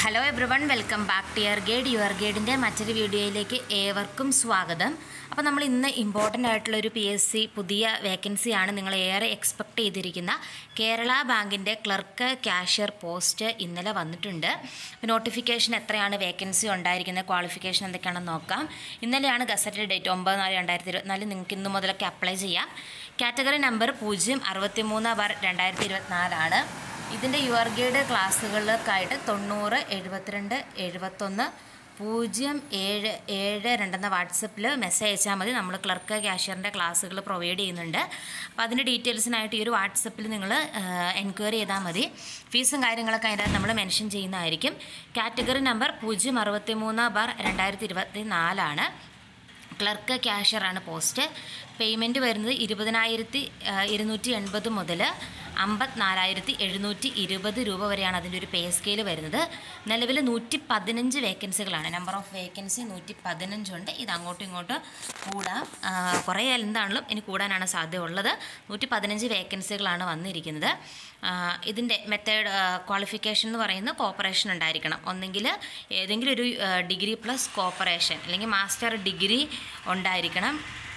hello everyone welcome back to your guide your ഗൈഡിൻ്റെ മറ്റൊരു വീഡിയോയിലേക്ക് ഏവർക്കും സ്വാഗതം അപ്പോൾ നമ്മൾ ഇന്ന് ഇമ്പോർട്ടൻ്റ് ആയിട്ടുള്ള ഒരു പി എസ് സി പുതിയ വേക്കൻസിയാണ് നിങ്ങൾ ഏറെ എക്സ്പെക്ട് ചെയ്തിരിക്കുന്ന കേരള ബാങ്കിൻ്റെ ക്ലർക്ക് ക്യാഷ്യർ പോസ്റ്റ് ഇന്നലെ വന്നിട്ടുണ്ട് നോട്ടിഫിക്കേഷൻ എത്രയാണ് വേക്കൻസി ഉണ്ടായിരിക്കുന്നത് ക്വാളിഫിക്കേഷൻ എന്തൊക്കെയാണെന്ന് നോക്കാം ഇന്നലെയാണ് ഗസറ്റ് ഡേറ്റ് ഒമ്പത് നാല് രണ്ടായിരത്തി ഇരുപത്തിനാല് നിങ്ങൾക്ക് ഇന്ന് മുതലൊക്കെ അപ്ലൈ ചെയ്യാം കാറ്റഗറി നമ്പർ പൂജ്യം അറുപത്തി മൂന്ന് ബാർ രണ്ടായിരത്തി ഇരുപത്തിനാലാണ് ഇതിൻ്റെ യുവർ ഗൈഡ് ക്ലാസ്സുകൾക്കായിട്ട് തൊണ്ണൂറ് എഴുപത്തിരണ്ട് എഴുപത്തൊന്ന് പൂജ്യം ഏഴ് ഏഴ് രണ്ടെന്ന വാട്സപ്പിൽ മെസ്സേജ് അയച്ചാൽ മതി നമ്മൾ ക്ലർക്ക് ക്യാഷ്യറിൻ്റെ ക്ലാസ്സുകൾ പ്രൊവൈഡ് ചെയ്യുന്നുണ്ട് അപ്പോൾ അതിൻ്റെ ഡീറ്റെയിൽസിനായിട്ട് ഈ ഒരു വാട്സപ്പിൽ നിങ്ങൾ എൻക്വയറി ചെയ്താൽ മതി ഫീസും കാര്യങ്ങളൊക്കെ അതിനകത്ത് നമ്മൾ മെൻഷൻ ചെയ്യുന്നതായിരിക്കും കാറ്റഗറി നമ്പർ പൂജ്യം അറുപത്തി മൂന്ന് ബാർ രണ്ടായിരത്തി ഇരുപത്തി നാലാണ് ക്ലർക്ക് ക്യാഷ്യറാണ് പോസ്റ്റ് പേയ്മെൻറ്റ് വരുന്നത് ഇരുപതിനായിരത്തി ഇരുന്നൂറ്റി എൺപത് മുതൽ അമ്പത്തിനാലായിരത്തി എഴുന്നൂറ്റി ഇരുപത് രൂപ വരെയാണ് അതിൻ്റെ ഒരു പേ സ്കെയിൽ വരുന്നത് നിലവിൽ നൂറ്റി പതിനഞ്ച് വേക്കൻസികളാണ് നമ്പർ ഓഫ് വേക്കൻസി നൂറ്റി പതിനഞ്ചുണ്ട് ഇത് അങ്ങോട്ടും ഇങ്ങോട്ടും കൂടാം ആ, കുറേ എന്താണെങ്കിലും ഇനി കൂടാനാണ് സാധ്യത ഉള്ളത് നൂറ്റി പതിനഞ്ച് വേക്കൻസികളാണ് വന്നിരിക്കുന്നത് ആ, ഇതിൻ്റെ മെത്തേഡ് ക്വാളിഫിക്കേഷൻ എന്ന് പറയുന്നത് കോപ്പറേഷൻ ഉണ്ടായിരിക്കണം ഒന്നെങ്കിൽ ഏതെങ്കിലും ഒരു ഡിഗ്രി പ്ലസ് കോപ്പറേഷൻ അല്ലെങ്കിൽ മാസ്റ്റർ ഡിഗ്രി ഉണ്ടായിരിക്കണം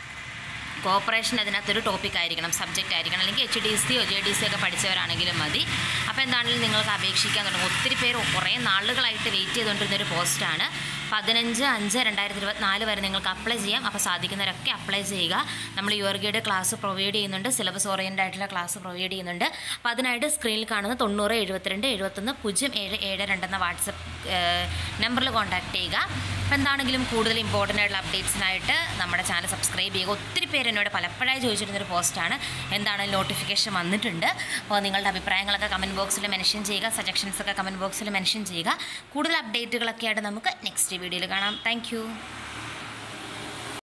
കോപ്പറേഷൻ അതിനകത്തൊരു ടോപ്പിക് ആയിരിക്കണം സബ്ജക്റ്റ് ആയിരിക്കണം അല്ലെങ്കിൽ H D C J D C ഒക്കെ പഠിച്ചവരാണെങ്കിലും മതി അപ്പോൾ എന്താണെങ്കിലും നിങ്ങൾക്ക് അപേക്ഷിക്കാൻ തുടങ്ങും ഒത്തിരി പേര് കുറേ നാളുകളായിട്ട് വെയിറ്റ് ചെയ്തുകൊണ്ടിരുന്ന ഒരു പോസ്റ്റാണ് പതിനഞ്ച് അഞ്ച് രണ്ടായിരത്തി ഇരുപത്തിനാല് വരെ നിങ്ങൾക്ക് അപ്ലൈ ചെയ്യാം അപ്പോൾ സാധിക്കുന്നവരൊക്കെ അപ്ലൈ ചെയ്യുക നമ്മൾ യുവർ ഗൈഡ് ക്ലാസ് പ്രൊവൈഡ് ചെയ്യുന്നുണ്ട് സിലബസ് ഓറിയൻ്റ് ആയിട്ടുള്ള ക്ലാസ് പ്രൊവൈഡ് ചെയ്യുന്നുണ്ട് അപ്പോൾ അതിനായിട്ട് സ്ക്രീനിൽ കാണുന്ന തൊണ്ണൂറ് എഴുപത്തിരണ്ട് എഴുപത്തൊന്ന് പൂജ്യം ഏഴ് ഏഴ് രണ്ടെന്ന വാട്സപ്പ് നമ്പറിൽ കോൺടാക്ട് ചെയ്യുക അപ്പോൾ എന്താണെങ്കിലും കൂടുതൽ ഇമ്പോർട്ടൻ്റ് ആയിട്ടുള്ള അപ്ഡേറ്റ്സിനായിട്ട് നമ്മുടെ ചാനൽ സബ്സ്ക്രൈബ് ചെയ്യുക ഒത്തിരി പേര് എന്നോട് പലപ്പോഴായി ചോദിച്ചിരുന്നൊരു പോസ്റ്റാണ് എന്താണ് നോട്ടിഫിക്കേഷൻ വന്നിട്ടുണ്ട് അപ്പോൾ നിങ്ങളുടെ അഭിപ്രായങ്ങളൊക്കെ കമൻറ്റ് ബോക്സിൽ മെൻഷൻ ചെയ്യുക സജഷൻസ് ഒക്കെ കമൻറ്റ് ബോക്സിൽ മെൻഷൻ ചെയ്യുക കൂടുതൽ അപ്ഡേറ്റുകളൊക്കെ ആയിട്ട് നമുക്ക് നെക്സ്റ്റ് വീഡിയോയിൽ കാണാം താങ്ക്